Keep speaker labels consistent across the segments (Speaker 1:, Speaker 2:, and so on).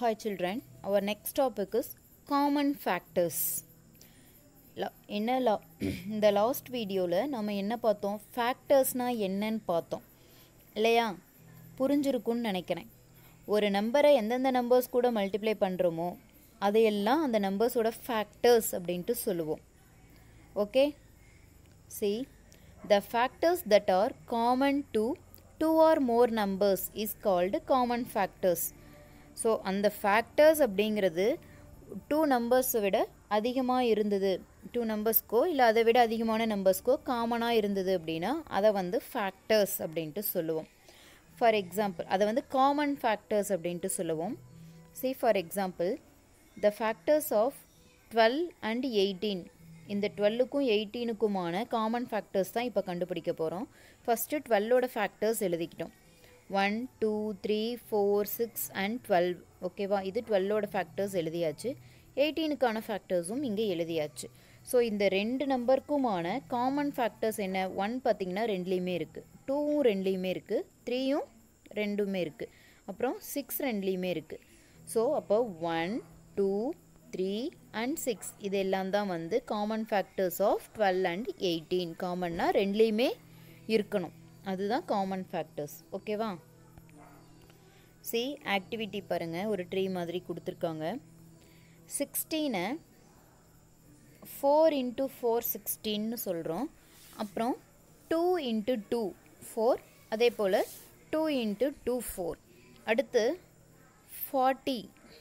Speaker 1: Hi children, our next topic is common factors. La- என்ன லா இந்த last வீடியோவில் நம்ம என்ன பார்த்தோம் ஃபேக்டர்ஸ்னால் என்னன்னு பார்த்தோம் இல்லையா புரிஞ்சிருக்குன்னு நினைக்கிறேன் ஒரு நம்பரை எந்தெந்த நம்பர்ஸ் கூட மல்டிப்ளை பண்ணுறோமோ அதையெல்லாம் அந்த நம்பர்ஸோட ஃபேக்டர்ஸ் அப்படின்ட்டு சொல்லுவோம் okay See, the factors that are common to two or more numbers is called common factors. So அந்த ஃபேக்டர்ஸ் அப்படிங்கிறது டூ நம்பர்ஸை விட அதிகமாக இருந்தது டூ நம்பர்ஸ்க்கோ இல்லை அதை விட அதிகமான நம்பர்ஸ்க்கோ காமனாக இருந்தது அப்படின்னா அதை வந்து ஃபேக்டர்ஸ் அப்படின்ட்டு சொல்லுவோம் ஃபார் எக்ஸாம்பிள் அதை வந்து காமன் ஃபேக்டர்ஸ் அப்படின்ட்டு சொல்லுவோம் see for example the factors of twelve and eighteen இந்த டுவெல்லுக்கும் எயிட்டீனுக்குமான காமன் ஃபேக்டர்ஸ் தான் இப்போ கண்டுபிடிக்க போகிறோம் ஃபஸ்ட்டு டுவெல்லோட ஃபேக்டர்ஸ் எழுதிக்கிட்டோம் one two three four six and twelve ஓகேவா இது டுவெல்லோட ஃபேக்டர்ஸ் எழுதியாச்சு எயிட்டீனுக்கான ஃபேக்டர்ஸும் இங்கே எழுதியாச்சு ஸோ இந்த ரெண்டு நம்பருக்குமான காமன் ஃபேக்டர்ஸ் என்ன ஒன் பார்த்தீங்கன்னா ரெண்டுலேயுமே இருக்குது டூவும் ரெண்டுலேயுமே இருக்குது த்ரீயும் ரெண்டுமே இருக்குது அப்புறம் சிக்ஸ் ரெண்டுலேயுமே இருக்குது ஸோ அப்போ one two three and six இது எல்லாம் தான் வந்து common factors of twelve and eighteen காமன்னா ரெண்டுலேயுமே இருக்கணும் அதுதான் காமன் ஃபேக்டர்ஸ் ஓகேவா சி ஆக்டிவிட்டி பாருங்கள் ஒரு ட்ரீ மாதிரி கொடுத்துருக்காங்க சிக்ஸ்டீனை ஃபோர் இன்ட்டு ஃபோர் சிக்ஸ்டீன்னு சொல்கிறோம் அப்புறம் டூ இன்ட்டு டூ ஃபோர் அதே போல் டூ இன்ட்டு டூ ஃபோர் அடுத்து ஃபார்ட்டி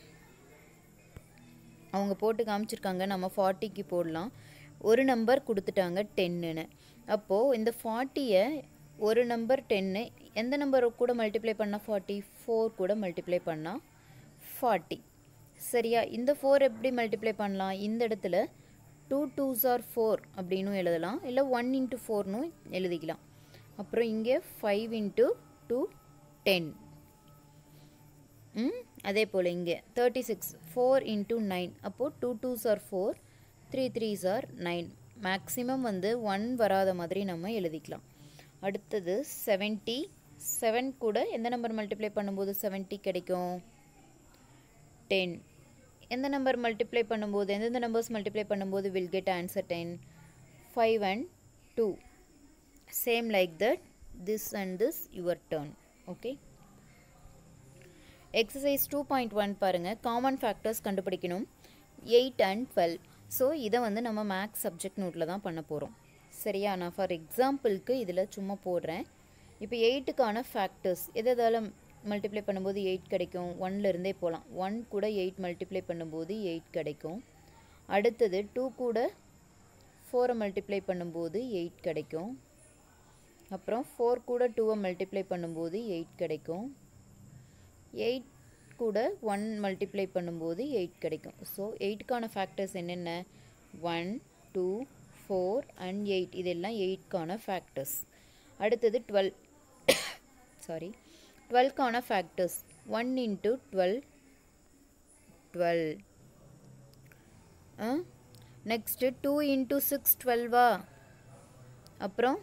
Speaker 1: அவங்க போட்டு காமிச்சிருக்காங்க நம்ம ஃபார்ட்டிக்கு போடலாம் ஒரு நம்பர் கொடுத்துட்டாங்க டென்னுன்னு அப்போது இந்த ஃபார்ட்டியை ஒரு நம்பர் டென்னு எந்த நம்பர் கூட மல்டிப்ளை பண்ணால் ஃபார்ட்டி ஃபோர் கூட மல்டிப்ளை பண்ணால் ஃபார்ட்டி சரியா இந்த ஃபோர் எப்படி மல்டிப்ளை பண்ணலாம் இந்த இடத்துல டூ டூஸ் ஆர் ஃபோர் அப்படின்னும் எழுதலாம் இல்லை ஒன் இன்ட்டு ஃபோர்னும் எழுதிக்கலாம் அப்புறம் இங்கே ஃபைவ் இன்ட்டு டூ டென் ம் அதே போல் இங்கே thirty six four into nine அப்போது two twos are four three threes are nine maximum வந்து ஒன் வராத மாதிரி நம்ம எழுதிக்கலாம் அடுத்தது செவன்ட்டி செவன் கூட எந்த நம்பர் மல்டிப்ளை பண்ணும்போது செவன்ட்டி கிடைக்கும் டென் எந்த நம்பர் மல்டிப்ளை பண்ணும்போது எந்தெந்த நம்பர்ஸ் மல்டிப்ளை பண்ணும்போது will get answer ten five and two same like that this and this your turn okay exercise two point one பாருங்கள் காமன் ஃபேக்டர்ஸ் கண்டுபிடிக்கணும் எயிட் அண்ட் டுவெல் ஸோ இதை வந்து நம்ம maths subject நோட்டில் தான் பண்ண போகிறோம் சரியா நான் ஃபார் எக்ஸாம்பிளுக்கு இதில் சும்மா போடுறேன் இப்போ எயிட்டுக்கான ஃபேக்டர்ஸ் எது எதால் மல்டிப்ளை பண்ணும்போது எயிட் கிடைக்கும் ஒன்லேருந்தே போகலாம் ஒன் கூட எயிட் மல்டிப்ளை பண்ணும்போது எயிட் கிடைக்கும் அடுத்தது டூ கூட ஃபோரை மல்டிப்ளை பண்ணும்போது எயிட் கிடைக்கும் அப்புறம் ஃபோர் கூட டூவை மல்டிப்ளை பண்ணும்போது எயிட் கிடைக்கும் எயிட் கூட ஒன் மல்டிப்ளை பண்ணும்போது எயிட் கிடைக்கும் ஸோ எயிட்டுக்கான ஃபேக்டர்ஸ் என்னென்ன one two four and eight இதெல்லாம் எயிட்கான ஃபேக்டர்ஸ் அடுத்தது டுவெல் சாரி டுவெல்க்கான factors one into twelve twelve next two into six டுவெல்வா அப்புறம்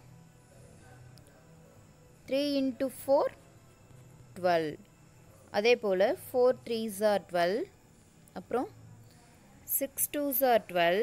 Speaker 1: த்ரீ இன்ட்டு ஃபோர் டுவெல் அதே போல் ஃபோர் த்ரீஸ் ஆர் டுவெல் அப்புறம் சிக்ஸ் டூஸ் ஆர் டுவெல்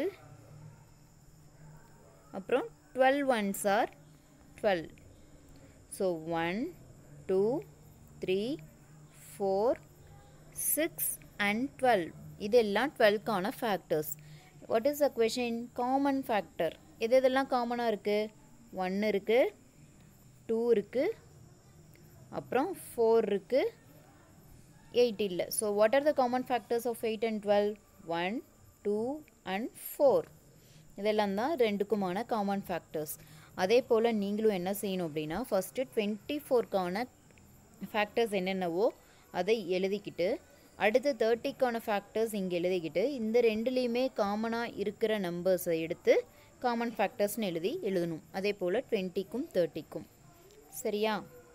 Speaker 1: அப்புறம் twelve ones are twelve so one two three four six and twelve இதெல்லாம் டுவெல்க்கான factors what is the question common factor எது இதெல்லாம் காமனாக இருக்குது ஒன் இருக்குது டூ இருக்குது அப்புறம் ஃபோர் இருக்குது எயிட் இல்லை so what are the common factors of eight and twelve one two and four இதெல்லாம் தான் ரெண்டுக்குமான காமன் ஃபேக்டர்ஸ் அதே போல் நீங்களும் என்ன செய்யணும் அப்படின்னா ஃபஸ்ட்டு டுவெண்ட்டி ஃபோர்க்கான ஃபேக்டர்ஸ் என்னென்னவோ அதை எழுதிக்கிட்டு அடுத்து தேர்ட்டிக்கான ஃபேக்டர்ஸ் இங்கே எழுதிக்கிட்டு இந்த ரெண்டுலேயுமே காமனாக இருக்கிற நம்பர்ஸை எடுத்து காமன் ஃபேக்டர்ஸ்னு எழுதி எழுதணும் அதே போல் டுவெண்ட்டிக்கும் தேர்ட்டிக்கும் சரியா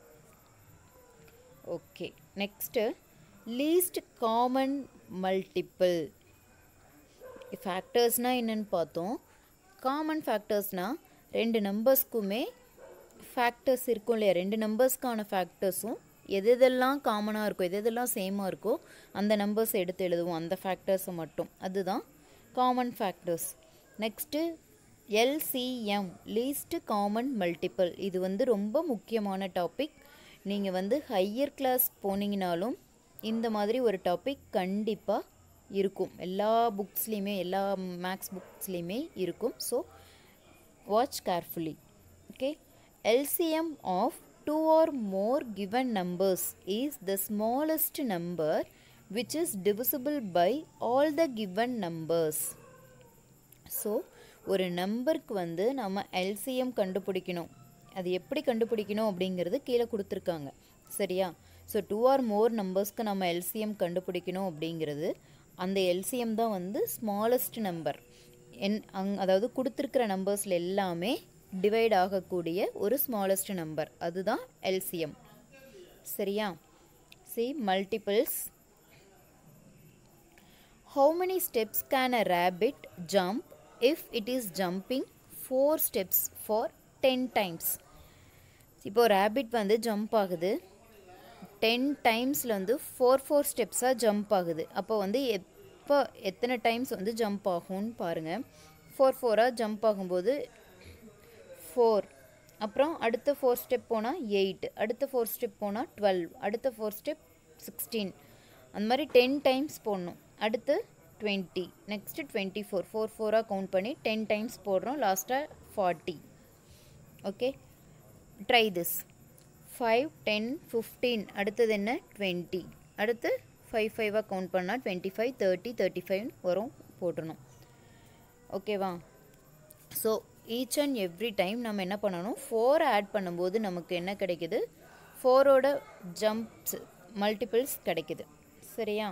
Speaker 1: okay next least common multiple ஃபேக்டர்ஸ்னால் என்னென்னு பார்த்தோம் காமன் ஃபேக்டர்ஸ்னால் ரெண்டு நம்பர்ஸ்க்குமே ஃபேக்டர்ஸ் இருக்கும் இல்லையா ரெண்டு நம்பர்ஸ்க்கான ஃபேக்டர்ஸும் எது எதெல்லாம் காமனாக இருக்கோ எது எதெல்லாம் சேமாக இருக்கோ அந்த நம்பர்ஸ் எடுத்து எழுதுவோம் அந்த ஃபேக்டர்ஸை மட்டும் அதுதான் common factors next LCM least common multiple இது வந்து ரொம்ப முக்கியமான டாபிக் நீங்கள் வந்து ஹையர் கிளாஸ் போனீங்கனாலும் இந்த மாதிரி ஒரு டாபிக் கண்டிப்பாக இருக்கும் எல்லா புக்ஸ்லேயுமே எல்லா மேக்ஸ் புக்ஸ்லேயுமே இருக்கும் so watch carefully okay LCM of two or more given numbers is the smallest number which is divisible by all the given numbers so ஒரு நம்பருக்கு வந்து நம்ம எல்சிஎம் கண்டுபிடிக்கணும் அது எப்படி கண்டுபிடிக்கணும் அப்படிங்கிறது கீழே கொடுத்துருக்காங்க சரியா ஸோ டூ ஆர் மோர் நம்பர்ஸ்க்கு நம்ம எல்சிஎம் கண்டுபிடிக்கணும் அப்படிங்கிறது அந்த எல்சிஎம் தான் வந்து ஸ்மாலஸ்ட் நம்பர் என் அங் அதாவது கொடுத்துருக்கிற நம்பர்ஸில் எல்லாமே டிவைட் ஆகக்கூடிய ஒரு ஸ்மாலஸ்ட் நம்பர் அதுதான் எல்சிஎம் சரியா see multiples How many steps can a rabbit jump if it is jumping 4 steps for 10 times? இப்போ ரேபிட் வந்து ஜம்ப் ஆகுது டென் டைம்ஸில் வந்து ஃபோர் ஃபோர் ஸ்டெப்ஸாக ஜம்ப் ஆகுது அப்போ வந்து எப்போ எத்தனை டைம்ஸ் வந்து ஜம்ப் ஆகும்னு பாருங்கள் ஃபோர் ஃபோராக ஜம்ப் ஆகும்போது ஃபோர் அப்புறம் அடுத்த ஃபோர் ஸ்டெப் போனால் எயிட் அடுத்த ஃபோர் ஸ்டெப் போனால் டுவெல் அடுத்த ஃபோர் ஸ்டெப் சிக்ஸ்டீன் அந்த மாதிரி டென் டைம்ஸ் போடணும் அடுத்து twenty next twenty four four ஃபோராக கவுண்ட் பண்ணி டென் டைம்ஸ் போடுறோம் லாஸ்ட்டாக forty okay try this five ten fifteen அடுத்தது என்ன டுவெண்ட்டி அடுத்து ஃபைவ் ஃபைவாக கவுண்ட் பண்ணால் twenty five thirty thirty five வரும் போட்டுடணும் ஓகேவா so each and every time நம்ம என்ன பண்ணணும் ஃபோர் ஆட் பண்ணும்போது நமக்கு என்ன கிடைக்குது ஃபோரோட ஜம்ப்ஸ் மல்டிபிள்ஸ் கிடைக்குது சரியா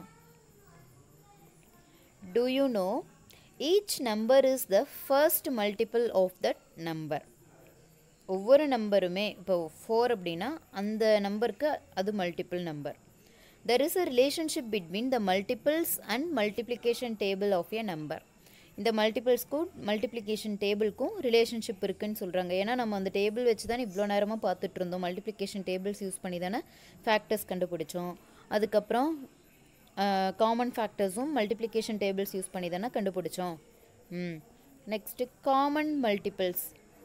Speaker 1: do you know each number is the first multiple of that number ஒவ்வொரு நம்பருமே இப்போ ஃபோர் அப்படின்னா அந்த நம்பருக்கு அது multiple number there is a relationship between the multiples and multiplication table of a number இந்த மல்டிபிள்ஸ்க்கும் மல்டிப்ளிகேஷன் டேபிளுக்கும் ரிலேஷன்ஷிப் இருக்குன்னு சொல்கிறாங்க ஏன்னா நம்ம அந்த டேபிள் வச்சு தான் இவ்வளோ நேரமாக பார்த்துட்டு இருந்தோம் மல்டிப்ளிகேஷன் டேபிள்ஸ் யூஸ் பண்ணி தானே ஃபேக்டர்ஸ் கண்டுபிடிச்சோம் அதுக்கப்புறம் காமன் ஃபேக்டர்ஸும் மல்டிப்ளிகேஷன் டேபிள்ஸ் யூஸ் பண்ணி தானே கண்டுபிடிச்சோம் ம் next common multiples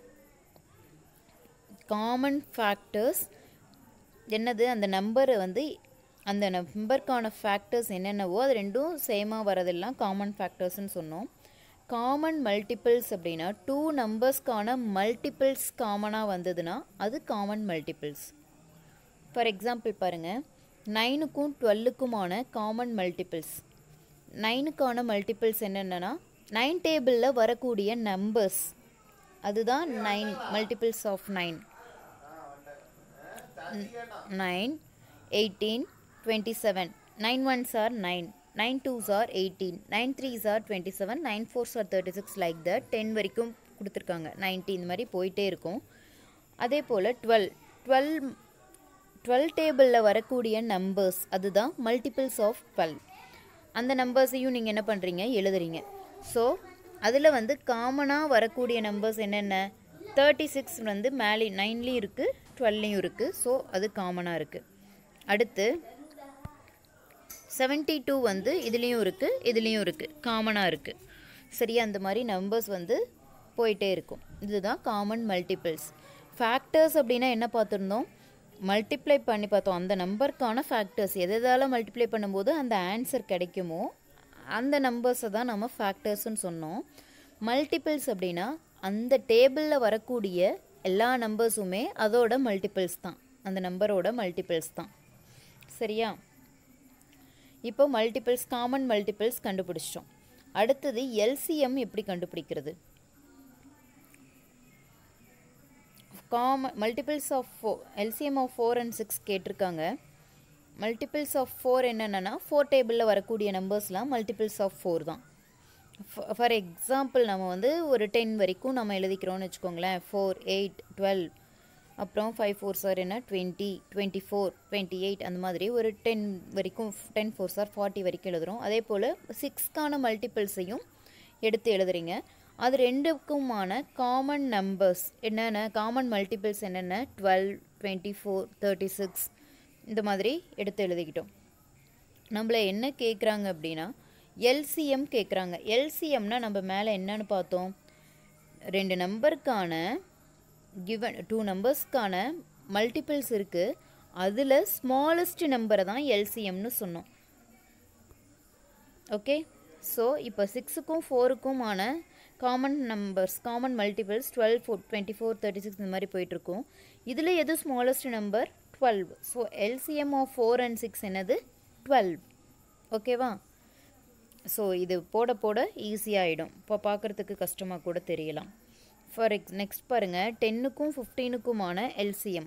Speaker 1: common factors என்னது அந்த நம்பரை வந்து அந்த நம்பருக்கான ஃபேக்டர்ஸ் என்னென்னவோ அது ரெண்டும் சேமாக வரதெல்லாம் காமன் ஃபேக்டர்ஸ்னு சொன்னோம் காமன் மல்டிபிள்ஸ் அப்படின்னா டூ நம்பர்ஸ்க்கான மல்டிபிள்ஸ் காமனாக வந்ததுன்னா அது காமன் மல்டிபிள்ஸ் ஃபார் எக்ஸாம்பிள் பாருங்கள் நைனுக்கும் டுவெல்லுக்குமான காமன் மல்டிபிள்ஸ் நைனுக்கான மல்டிபிள்ஸ் என்னென்னா நைன் டேபிளில் வரக்கூடிய நம்பர்ஸ் அதுதான் nine multiples of nine nine eighteen twenty seven nine ones are nine nine twos are eighteen nine threes are twenty seven nine fours are thirty six like that ten வரைக்கும் கொடுத்துருக்காங்க ninety இந்த மாதிரி போயிட்டே இருக்கும் அதே போல் twelve twelve twelve டேபிளில் வரக்கூடிய நம்பர்ஸ் அதுதான் மல்டிபிள்ஸ் ஆஃப் டுவெல் அந்த நம்பர்ஸையும் நீங்கள் என்ன பண்ணுறீங்க எழுதுறீங்க ஸோ அதில் வந்து காமனாக வரக்கூடிய நம்பர்ஸ் என்னென்ன தேர்ட்டி சிக்ஸ் வந்து மேலே நைன்லேயும் இருக்குது டுவெல்லையும் இருக்குது ஸோ அது காமனாக இருக்குது அடுத்து செவன்ட்டி டூ வந்து இதுலேயும் இருக்குது இதுலேயும் இருக்குது காமனாக இருக்குது சரியா அந்த மாதிரி நம்பர்ஸ் வந்து போயிட்டே இருக்கும் இதுதான் காமன் மல்டிபிள்ஸ் ஃபேக்டர்ஸ் அப்படின்னா என்ன பார்த்துருந்தோம் மல்டிப்ளை பண்ணி பார்த்தோம் அந்த நம்பருக்கான ஃபேக்டர்ஸ் எது எதால் மல்டிப்ளை பண்ணும்போது அந்த ஆன்சர் கிடைக்குமோ அந்த நம்பர்ஸை தான் நம்ம ஃபேக்டர்ஸ்னு சொன்னோம் மல்டிபிள்ஸ் அப்படின்னா அந்த டேபிளில் வரக்கூடிய எல்லா நம்பர்ஸுமே அதோட மல்டிபிள்ஸ் தான் அந்த நம்பரோட மல்டிபிள்ஸ் தான் சரியா இப்போ மல்டிபிள்ஸ் காமன் மல்டிபிள்ஸ் கண்டுபிடிச்சிட்டோம் அடுத்தது எல்சிஎம் எப்படி கண்டுபிடிக்கிறது common multiples of four LCM of four and six கேட்டிருக்காங்க மல்டிபிள்ஸ் ஆஃப் ஃபோர் என்னென்னா ஃபோர் டேபிளில் வரக்கூடிய நம்பர்ஸ்லாம் மல்டிபிள்ஸ் ஆஃப் ஃபோர் தான் ஃபார் எக்ஸாம்பிள் நம்ம வந்து ஒரு டென் வரைக்கும் நம்ம எழுதிக்கிறோம்னு வச்சுக்கோங்களேன் ஃபோர் எயிட் டுவெல் அப்புறம் ஃபைவ் ஃபோர் சார் என்ன twenty twenty four twenty eight அந்த மாதிரி ஒரு டென் வரைக்கும் டென் ஃபோர் சார் ஃபார்ட்டி வரைக்கும் எழுதுகிறோம் அதே போல் சிக்ஸ்க்கான மல்டிபிள்ஸையும் எடுத்து எழுதுறீங்க அது ரெண்டுக்குமான காமன் நம்பர்ஸ் என்னென்ன காமன் மல்டிபிள்ஸ் என்னென்ன twelve twenty four thirty six இந்த மாதிரி எடுத்து எழுதிக்கிட்டோம் நம்மள என்ன கேட்குறாங்க அப்படின்னா எல்சிஎம் கேட்குறாங்க எல்சிஎம்னா நம்ம மேலே என்னன்னு பார்த்தோம் ரெண்டு நம்பருக்கான கிவன் டூ நம்பர்ஸ்க்கான மல்டிபிள்ஸ் இருக்குது அதில் ஸ்மாலஸ்ட் நம்பரை தான் எல்சிஎம்னு சொன்னோம் ஓகே ஸோ இப்போ சிக்ஸுக்கும் ஃபோருக்குமான common numbers common multiples twelve four twenty four thirty six இந்த மாதிரி போயிட்டுருக்கும் இதில் எது smallest number twelve so LCM of four and six என்னது டுவெல் ஓகேவா ஸோ இது போட போட ஈஸியாகிடும் இப்போ பார்க்குறதுக்கு கஷ்டமாக கூட தெரியலாம் ஃபார் எக்ஸ் நெக்ஸ்ட் பாருங்கள் டென்னுக்கும் ஃபிஃப்டீனுக்குமான எல்சிஎம்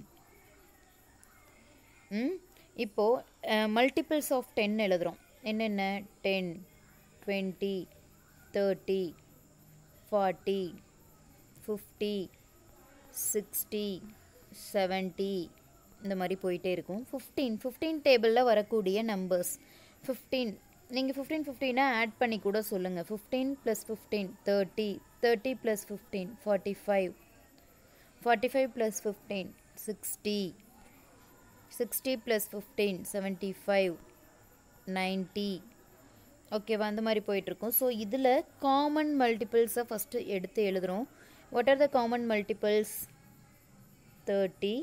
Speaker 1: ம் இப்போது மல்டிபிள்ஸ் ஆஃப் டென் எழுதுகிறோம் என்னென்ன ten twenty thirty forty fifty sixty seventy இந்த மாதிரி போயிட்டே இருக்கும் ஃபிஃப்டீன் ஃபிஃப்டீன் டேபிளில் வரக்கூடிய நம்பர்ஸ் ஃபிஃப்டீன் நீங்கள் ஃபிஃப்டீன் ஃபிஃப்டீனை ஆட் பண்ணி கூட சொல்லுங்கள் fifteen plus fifteen thirty thirty plus fifteen forty five forty five plus fifteen sixty sixty plus fifteen seventy five ninety ஓகேவா அந்த மாதிரி போயிட்டுருக்கும் ஸோ இதில் காமன் மல்டிபிள்ஸை ஃபஸ்ட்டு எடுத்து எழுதுகிறோம் what are the common multiples thirty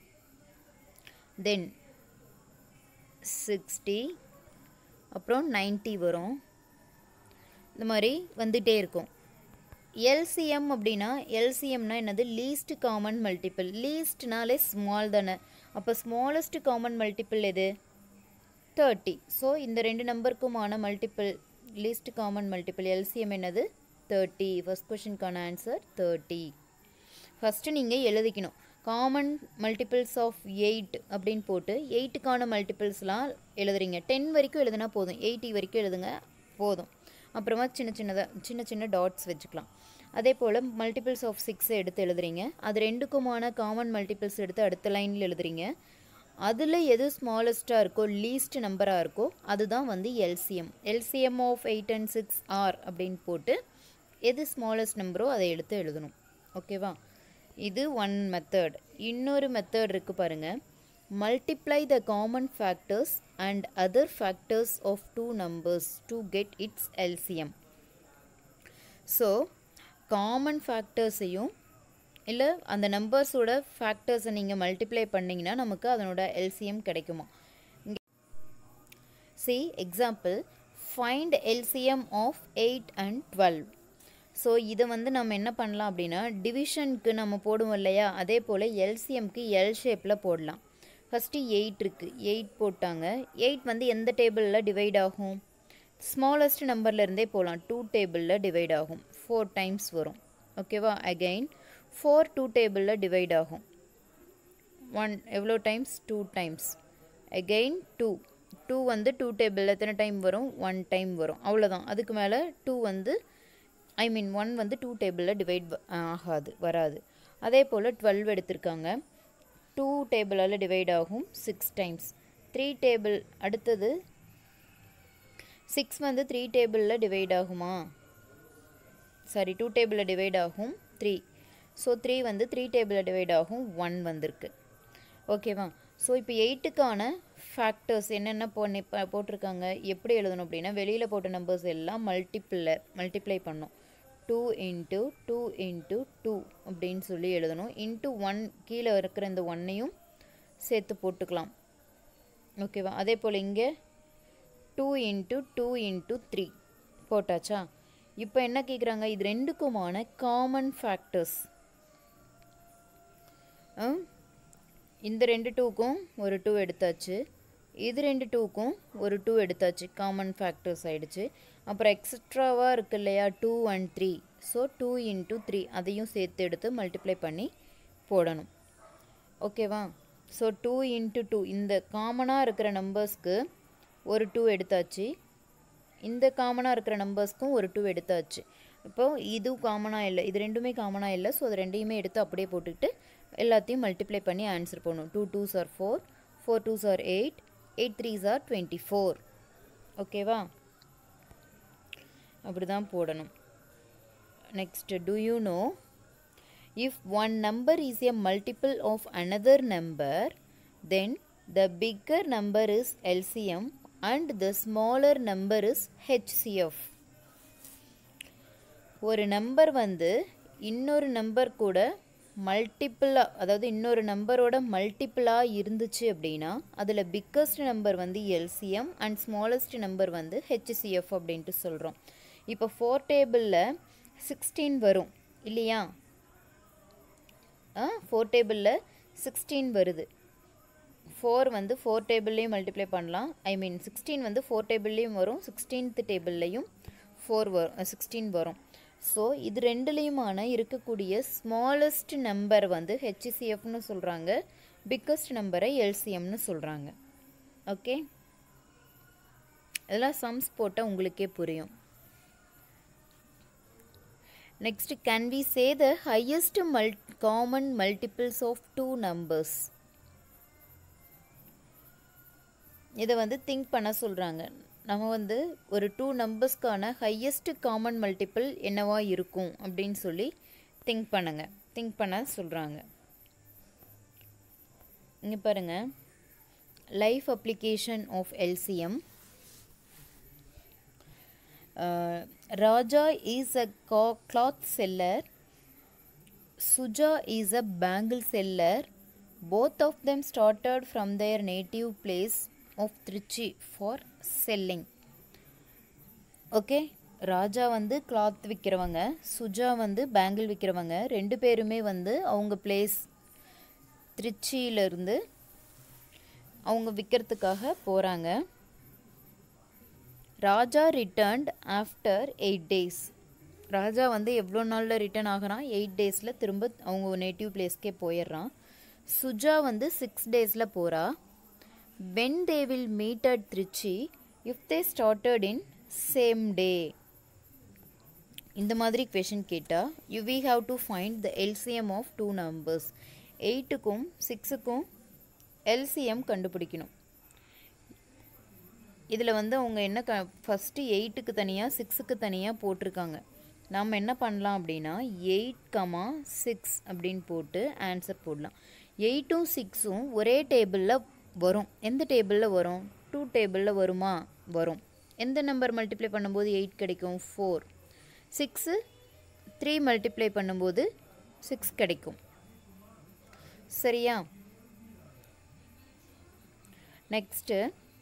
Speaker 1: then sixty அப்புறம் ninety வரும் இந்த மாதிரி வந்துகிட்டே இருக்கும் எல்சிஎம் அப்படின்னா எல்சிஎம்னா என்னது லீஸ்ட் காமன் மல்டிபிள் லீஸ்ட்னாலே ஸ்மால் தானே அப்போ ஸ்மாலஸ்ட் காமன் மல்டிபிள் எது தேர்ட்டி ஸோ இந்த ரெண்டு நம்பருக்குமான multiple least common multiple LCM என்னது தேர்ட்டி ஃபஸ்ட் கொஷினுக்கான ஆன்சர் தேர்ட்டி ஃபஸ்ட்டு நீங்கள் எழுதிக்கணும் காமன் மல்டிபிள்ஸ் ஆஃப் எயிட் அப்படின்னு போட்டு எயிட்டுக்கான மல்டிபிள்ஸ்லாம் எழுதுறீங்க டென் வரைக்கும் எழுதுனா போதும் எயிட்டி வரைக்கும் எழுதுங்க போதும் அப்புறமா சின்ன சின்னதாக சின்ன சின்ன டாட்ஸ் வச்சுக்கலாம் அதே போல் மல்டிபிள்ஸ் ஆஃப் சிக்ஸ் எடுத்து எழுதுறீங்க அது ரெண்டுக்குமான காமன் மல்டிபிள்ஸ் எடுத்து அடுத்த லைனில் எழுதுறீங்க அதில் எது ஸ்மாலஸ்ட்டாக இருக்கோ லீஸ்ட் நம்பராக இருக்கோ அதுதான் வந்து LCM LCM of eight and six are அப்படின்னு போட்டு எது ஸ்மாலஸ்ட் நம்பரோ அதை எடுத்து எழுதணும் ஓகேவா இது ஒன் மெத்தட் இன்னொரு மெத்தட் இருக்குது பாருங்கள் multiply the common factors and other factors of two numbers to get its LCM so common ஃபேக்டர்ஸையும் இல்லை அந்த நம்பர்ஸோட ஃபேக்டர்ஸை நீங்கள் மல்டிப்ளை பண்ணிங்கன்னா நமக்கு அதனோட எல்சிஎம் கிடைக்குமா see example find LCM of eight and twelve so இதை வந்து நம்ம என்ன பண்ணலாம் அப்படின்னா டிவிஷனுக்கு நம்ம போடுவோம் இல்லையா அதே போல் எல்சிஎம்க்கு எல் ஷேப்பில் போடலாம் ஃபஸ்ட்டு எயிட் இருக்குது எயிட் போட்டாங்க எயிட் வந்து எந்த டேபிளில் டிவைட் ஆகும் ஸ்மாலஸ்ட் நம்பர்லேருந்தே போகலாம் டூ டேபிளில் டிவைட் ஆகும் ஃபோர் டைம்ஸ் வரும் ஓகேவா அகைன் ஃபோர் டூ டேபிளில் டிவைட் ஆகும் ஒன் எவ்வளோ times two times again two two வந்து டூ டேபிளில் எத்தனை டைம் வரும் ஒன் டைம் வரும் அவ்வளோதான் அதுக்கு மேலே டூ வந்து ஐ மீன் ஒன் வந்து டூ டேபிளில் டிவைட் ஆகாது வராது அதே போல் டுவெல் எடுத்திருக்காங்க டூ டேபிளால் டிவைட் ஆகும் சிக்ஸ் டைம்ஸ் த்ரீ டேபிள் அடுத்தது சிக்ஸ் வந்து த்ரீ டேபிளில் டிவைட் ஆகுமா சாரி டூ டேபிளில் டிவைட் ஆகும் த்ரீ ஸோ த்ரீ வந்து த்ரீ டேபிளில் டிவைட் ஆகும் ஒன் வந்திருக்கு ஓகேவா ஸோ இப்போ எயிட்டுக்கான ஃபேக்டர்ஸ் என்னென்ன பண்ணி போட்டிருக்காங்க எப்படி எழுதணும் அப்படின்னா வெளியில் போட்ட நம்பர்ஸ் எல்லாம் மல்டிப்ளை மல்டிப்ளை பண்ணோம் two into two into two அப்படின்னு சொல்லி எழுதணும் இன்ட்டு ஒன் கீழே இருக்கிற இந்த ஒன்னையும் சேர்த்து போட்டுக்கலாம் ஓகேவா அதே போல் இங்கே two into two into three போட்டாச்சா இப்போ என்ன கேட்குறாங்க இது ரெண்டுக்குமான காமன் ஃபேக்டர்ஸ் இந்த ரெண்டு டூக்கும் ஒரு டூ எடுத்தாச்சு இது ரெண்டு டூக்கும் ஒரு டூ எடுத்தாச்சு காமன் ஃபேக்டர்ஸ் ஆயிடுச்சு அப்புறம் எக்ஸட்ராவாக இருக்கு இல்லையா two and three so two into three அதையும் சேர்த்து எடுத்து மல்டிப்ளை பண்ணி போடணும் ஓகேவா ஸோ டூ இன்ட்டு டூ இந்த காமனாக இருக்கிற நம்பர்ஸ்க்கு ஒரு டூ எடுத்தாச்சு இந்த காமனாக இருக்கிற நம்பர்ஸ்க்கும் ஒரு டூ எடுத்தாச்சு இப்போது இது காமனாக இல்லை இது ரெண்டுமே காமனாக இல்லை ஸோ அது ரெண்டையுமே எடுத்து அப்படியே போட்டுக்கிட்டு எல்லாத்தையும் மல்டிப்ளை பண்ணி ஆன்சர் பண்ணணும் two twos are four four twos are eight eight threes are twenty four ஓகேவா அப்படி தான் போடணும் next to you know if one number is a multiple of another number then the bigger number is LCM and the smaller number is HCF ஒரு number வந்து இன்னொரு number கூட மல்டிப்புளாக அதாவது இன்னொரு நம்பரோட மல்டிப்புளாக இருந்துச்சு அப்படின்னா அதில் பிக்கஸ்ட் நம்பர் வந்து எல்சிஎம் அண்ட் ஸ்மாலஸ்ட் நம்பர் வந்து ஹெச்சிஎஃப் அப்படின்ட்டு சொல்கிறோம் இப்போ ஃபோர் டேபிளில் சிக்ஸ்டீன் வரும் இல்லையா ஆ ஃபோர் டேபிளில் சிக்ஸ்டீன் வருது ஃபோர் வந்து ஃபோர் டேபிள்லேயும் மல்டிப்ளை பண்ணலாம் ஐ மீன் சிக்ஸ்டீன் வந்து ஃபோர் டேபிள்லேயும் வரும் சிக்ஸ்டீன்த் டேபிள்லேயும் ஃபோர் வரும் சிக்ஸ்டீன் வரும் ஸோ இது ரெண்டுலேயுமான இருக்கக்கூடிய ஸ்மாலஸ்ட் நம்பர் வந்து ஹெச்சிசிஎஃப்னு சொல்கிறாங்க பிக்கஸ்ட் நம்பரை எல்சிஎம்னு சொல்கிறாங்க ஓகே இதெல்லாம் சம்ஸ் போட்டால் உங்களுக்கே புரியும் next can we say the highest மல் common multiples of two numbers இதை வந்து திங்க் பண்ண சொல்கிறாங்க நம்ம வந்து ஒரு டூ நம்பர்ஸ்க்கான ஹையஸ்ட் காமன் மல்டிபிள் என்னவா இருக்கும் அப்படின்னு சொல்லி திங்க் பண்ணுங்க திங்க் பண்ண சொல்கிறாங்க இங்கே பாருங்கள் life application of LCM Raja is a cloth seller Suja is a bangle seller both of them started from their native place of Trichy for selling okay Raja வந்து கிளாத் விற்கிறவங்க சுஜா வந்து பேங்கிள் விற்கிறவங்க ரெண்டு பேருமே வந்து அவங்க பிளேஸ் திருச்சியிலேருந்து அவங்க விற்கிறதுக்காக போகிறாங்க Raja returned after eight days Raja வந்து எவ்வளோ நாளில் ரிட்டர்ன் ஆகிறான் எயிட் டேஸில் திரும்ப அவங்க நேட்டிவ் பிளேஸ்க்கே போயிடுறான் சுஜா வந்து சிக்ஸ் டேஸில் போகிறா when they will meet at Trichy if they started in same day இந்த மாதிரி கொஷின் கேட்டால் you we have to find the LCM of two numbers எயிட்டுக்கும் சிக்ஸுக்கும் எல்சிஎம் கண்டுபிடிக்கணும் இதில் வந்து அவங்க என்ன க ஃபஸ்ட்டு எயிட்டுக்கு தனியாக சிக்ஸுக்கு தனியாக போட்டிருக்காங்க நம்ம என்ன பண்ணலாம் அப்படின்னா எயிட் கமா சிக்ஸ் அப்படின்னு போட்டு ஆன்சர் போடலாம் எயிட்டும் சிக்ஸும் ஒரே டேபிளில் வரும் எந்த டேபிளில் வரும் டூ டேபிளில் வருமா வரும் எந்த நம்பர் மல்டிப்ளை பண்ணும்போது எயிட் கிடைக்கும் ஃபோர் சிக்ஸு த்ரீ மல்டிப்ளை பண்ணும்போது சிக்ஸ் கிடைக்கும் சரியா நெக்ஸ்ட்டு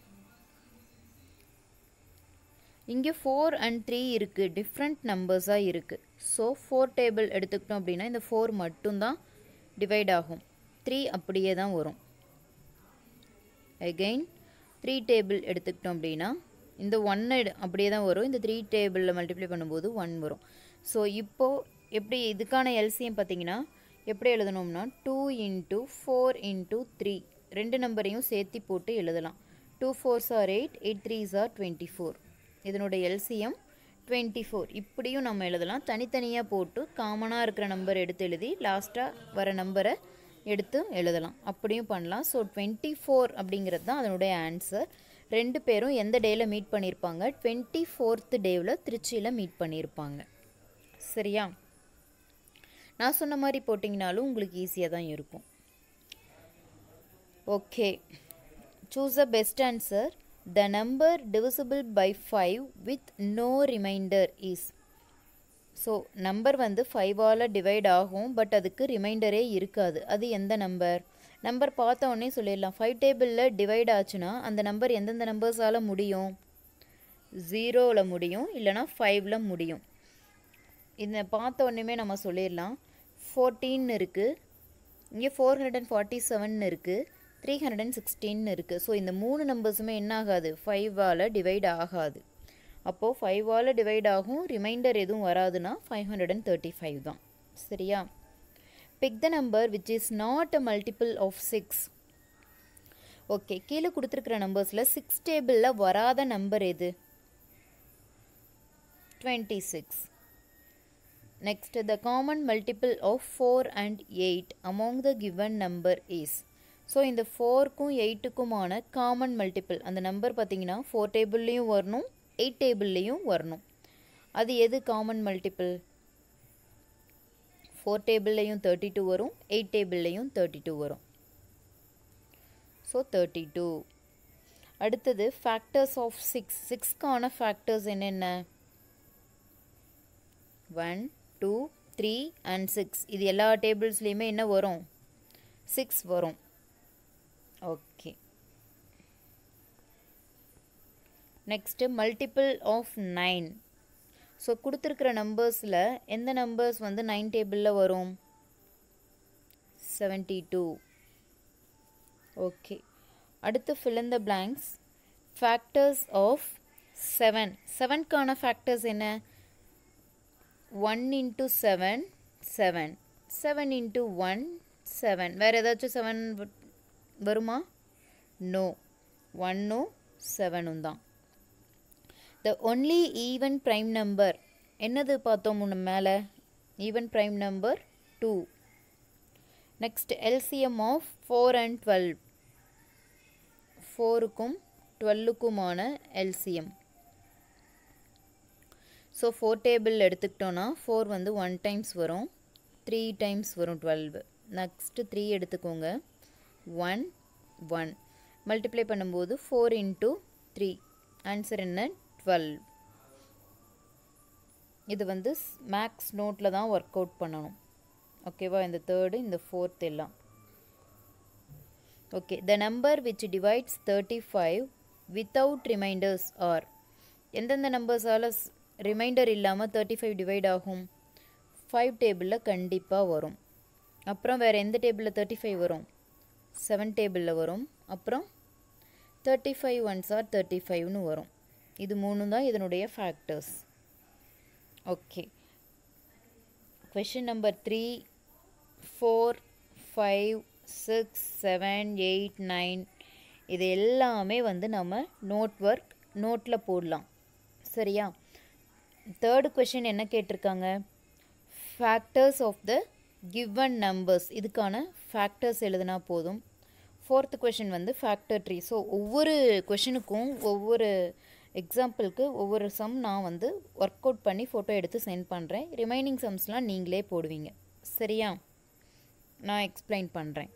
Speaker 1: இங்கே ஃபோர் அண்ட் த்ரீ இருக்குது டிஃப்ரெண்ட் நம்பர்ஸாக இருக்குது ஸோ ஃபோர் டேபிள் எடுத்துக்கிட்டோம் அப்படின்னா இந்த ஃபோர் மட்டும்தான் டிவைட் ஆகும் த்ரீ அப்படியே தான் வரும் அகெயின் த்ரீ டேபிள் எடுத்துக்கிட்டோம் அப்படின்னா இந்த ஒன்று அப்படியே தான் வரும் இந்த த்ரீ டேபிளில் மல்டிப்ளை பண்ணும்போது ஒன் வரும் ஸோ இப்போது எப்படி இதுக்கான எல்சிஎம் பார்த்தீங்கன்னா எப்படி எழுதணும்னா two into four into three ரெண்டு நம்பரையும் சேர்த்து போட்டு எழுதலாம் two fours are eight eight threes are twenty four இதனோட எல்சிஎம் டுவெண்ட்டி ஃபோர் இப்படியும் நம்ம எழுதலாம் தனித்தனியாக போட்டு காமனாக இருக்கிற நம்பர் எடுத்து எழுதி லாஸ்ட்டாக வர நம்பரை எடுத்து எழுதலாம் அப்படியும் பண்ணலாம் ஸோ டுவெண்ட்டி ஃபோர் அப்படிங்கிறது தான் அதனுடைய ஆன்சர் ரெண்டு பேரும் எந்த டேயில் மீட் பண்ணியிருப்பாங்க டுவெண்ட்டி ஃபோர்த்து டேவில் திருச்சியில் மீட் பண்ணியிருப்பாங்க சரியா நான் சொன்ன மாதிரி போட்டிங்கனாலும் உங்களுக்கு ஈஸியாக தான் இருக்கும் okay choose a best answer the number divisible by five with no remainder is so number வந்து ஃபைவால் டிவைட் ஆகும் பட் அதுக்கு ரிமைண்டரே இருக்காது அது எந்த நம்பர் நம்பர் பார்த்த உடனே சொல்லிடலாம் ஃபைவ் டேபிளில் டிவைட் ஆச்சுன்னா அந்த நம்பர் எந்தெந்த நம்பர்ஸால் முடியும் ஜீரோவில் முடியும் இல்லைனா ஃபைவ்ல முடியும் இதை பார்த்த உடனேமே நம்ம சொல்லிடலாம் ஃபோர்டீன் இருக்குது இங்கே four hundred and forty seven இருக்குது த்ரீ ஹண்ட்ரட் அண்ட் சிக்ஸ்டீன் இருக்குது ஸோ இந்த மூணு நம்பர்ஸுமே என்ன ஆகாது ஃபைவால் டிவைட் ஆகாது அப்போது ஃபைவால் டிவைட் ஆகும் ரிமைண்டர் எதுவும் வராதுன்னா five hundred and thirty five தான் சரியா pick the number which is not a multiple of six okay கீழே கொடுத்துருக்குற நம்பர்ஸில் சிக்ஸ் டேபிளில் வராத நம்பர் எது twenty six next the common multiple of four and eight among the given number is so இந்த ஃபோருக்கும் எயிட்டுக்குமான காமன் மல்டிபிள் அந்த நம்பர் பார்த்தீங்கன்னா ஃபோர் டேபிள்லேயும் வரணும் எயிட் டேபிள்லேயும் வரணும் அது எது காமன் மல்டிபிள் ஃபோர் டேபிள்லேயும் தேர்ட்டி டூ வரும் எயிட் டேபிள்லேயும் தேர்ட்டி டூ வரும் ஸோ தேர்ட்டி டூ அடுத்தது ஃபேக்டர்ஸ் ஆஃப் சிக்ஸ் சிக்ஸ்க்கான ஃபேக்டர்ஸ் என்னென்ன one two three and six இது எல்லா டேபிள்ஸ்லேயுமே என்ன வரும் சிக்ஸ் வரும் okay next multiple of nine so கொடுத்துருக்குற நம்பர்ஸில் எந்த நம்பர்ஸ் வந்து நைன் டேபிளில் வரும் செவன்ட்டி டூ ஓகே அடுத்து fill in the blanks factors of 7 செவன்க்கான ஃபேக்டர்ஸ் என்ன one into seven seven seven into one seven வேறு ஏதாச்சும் செவன் வருமா நோ ஒன்னும் செவனும் தான் the only even prime number என்னது பார்த்தோம் முன்ன மேலே even prime number two next LCM of four and twelve ஃபோருக்கும் டுவெல்லுக்குமான எல்சிஎம் ஸோ ஃபோர் டேபிள் எடுத்துக்கிட்டோன்னா ஃபோர் வந்து ஒன் டைம்ஸ் வரும் த்ரீ டைம்ஸ் வரும் டுவெல்வு நெக்ஸ்ட்டு த்ரீ எடுத்துக்கோங்க ஒன் ஒன் மல்டிப்ளை பண்ணும்போது ஃபோர் இன்ட்டு த்ரீ ஆன்சர் என்ன டுவெல் இது வந்து மேக்ஸ் நோட்டில் தான் ஒர்க் அவுட் பண்ணணும் ஓகேவா இந்த தேர்டு இந்த ஃபோர்த் எல்லாம் okay the number which divides thirty five without remainders are எந்தெந்த நம்பர்ஸால் ரிமைண்டர் இல்லாமல் தேர்ட்டி ஃபைவ் டிவைட் ஆகும் ஃபைவ் டேபிளில் கண்டிப்பாக வரும் அப்புறம் வேறு எந்த டேபிளில் தேர்ட்டி ஃபைவ் வரும் செவன் டேபிளில் வரும் அப்புறம் thirty five ones are thirty ஃபைவ்னு வரும் இது மூணு தான் இதனுடைய factors okay question number three four five six seven eight nine இது எல்லாமே வந்து நம்ம நோட் ஒர்க் நோட்டில் போடலாம் சரியா தேர்டு கொஷின் என்ன கேட்டிருக்காங்க factors of the given numbers இதுக்கான ஃபேக்டர்ஸ் எழுதுனா போதும் ஃபோர்த்து கொஷின் வந்து ஃபேக்டர் ட்ரீ ஸோ ஒவ்வொரு கொஷினுக்கும் ஒவ்வொரு எக்ஸாம்பிளுக்கு ஒவ்வொரு சம் நான் வந்து ஒர்க் அவுட் பண்ணி ஃபோட்டோ எடுத்து சென்ட் பண்ணுறேன் ரிமைனிங் சம்ஸ்லாம் நீங்களே போடுவீங்க சரியா நான் எக்ஸ்பிளைன் பண்ணுறேன்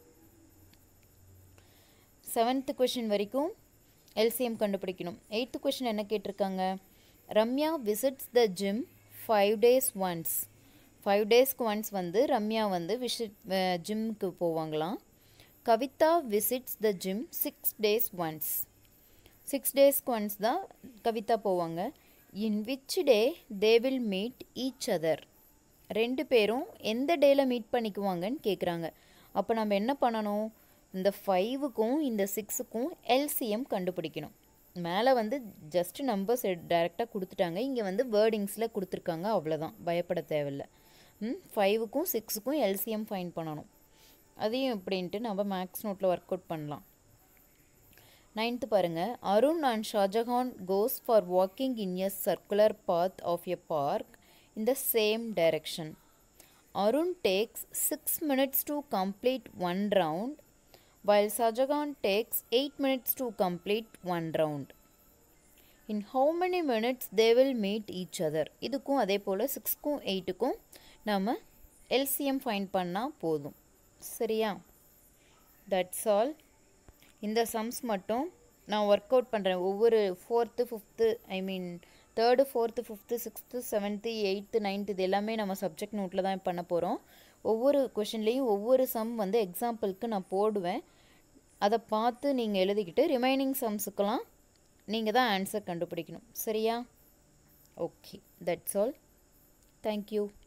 Speaker 1: செவன்த்து கொஷின் வரைக்கும் எல்சிஎம் கண்டுபிடிக்கணும் எயித்து கொஷின் என்ன கேட்டிருக்காங்க Ramya visits the gym five days once five டேஸ்க்கு ஒன்ஸ் வந்து ரம்யா வந்து விசிட் ஜிம்முக்கு போவாங்களாம் Kavitha visits the gym six days once six டேஸ்க்கு ஒன்ஸ் தான் கவிதா போவாங்க in which day they will meet each other ரெண்டு பேரும் எந்த டேயில் மீட் பண்ணிக்குவாங்கன்னு கேட்குறாங்க அப்போ நம்ம என்ன பண்ணணும் இந்த ஃபைவுக்கும் இந்த சிக்ஸுக்கும் எல்சிஎம் கண்டுபிடிக்கணும் மேலே வந்து ஜஸ்ட் நம்பர்ஸ் டைரெக்டாக கொடுத்துட்டாங்க இங்கே வந்து வேர்டிங்ஸில் கொடுத்துருக்காங்க அவ்வளோதான் பயப்பட தேவையில்ல ம் ஃபைவுக்கும் சிக்ஸுக்கும் எல்சிஎம் ஃபைன் பண்ணணும் அதையும் எப்படின்ட்டு நம்ம மேக்ஸ் நோட்டில் ஒர்க் அவுட் பண்ணலாம் நைன்த்து பாருங்கள் Arun and Shahjahan goes for walking in a circular path of a park in the same direction. Arun takes 6 minutes to complete one round, while Sajagan takes 8 minutes to complete one round. In how many minutes they will meet each other? இதுக்கும் அதே போல் சிக்ஸ்க்கும் எயிட்டுக்கும் நாம் LCM fine பண்ணால் போதும் சரியா that's all இந்த sums மட்டும் நான் work out பண்ணுறேன் ஒவ்வொரு fourth fifth I mean third fourth fifth sixth seventh eighth ninth இது எல்லாமே நம்ம சப்ஜெக்ட் நோட்டில் தான் பண்ண போகிறோம் ஒவ்வொரு கொஷின்லேயும் ஒவ்வொரு சம் வந்து எக்ஸாம்பிளுக்கு நான் போடுவேன் அதை பார்த்து நீங்கள் எழுதிக்கிட்டு ரிமைனிங் சம்ஸுக்கெல்லாம் நீங்கள் தான் ஆன்சர் கண்டுபிடிக்கணும் சரியா ஓகே தட்ஸ் ஆல் தேங்க்யூ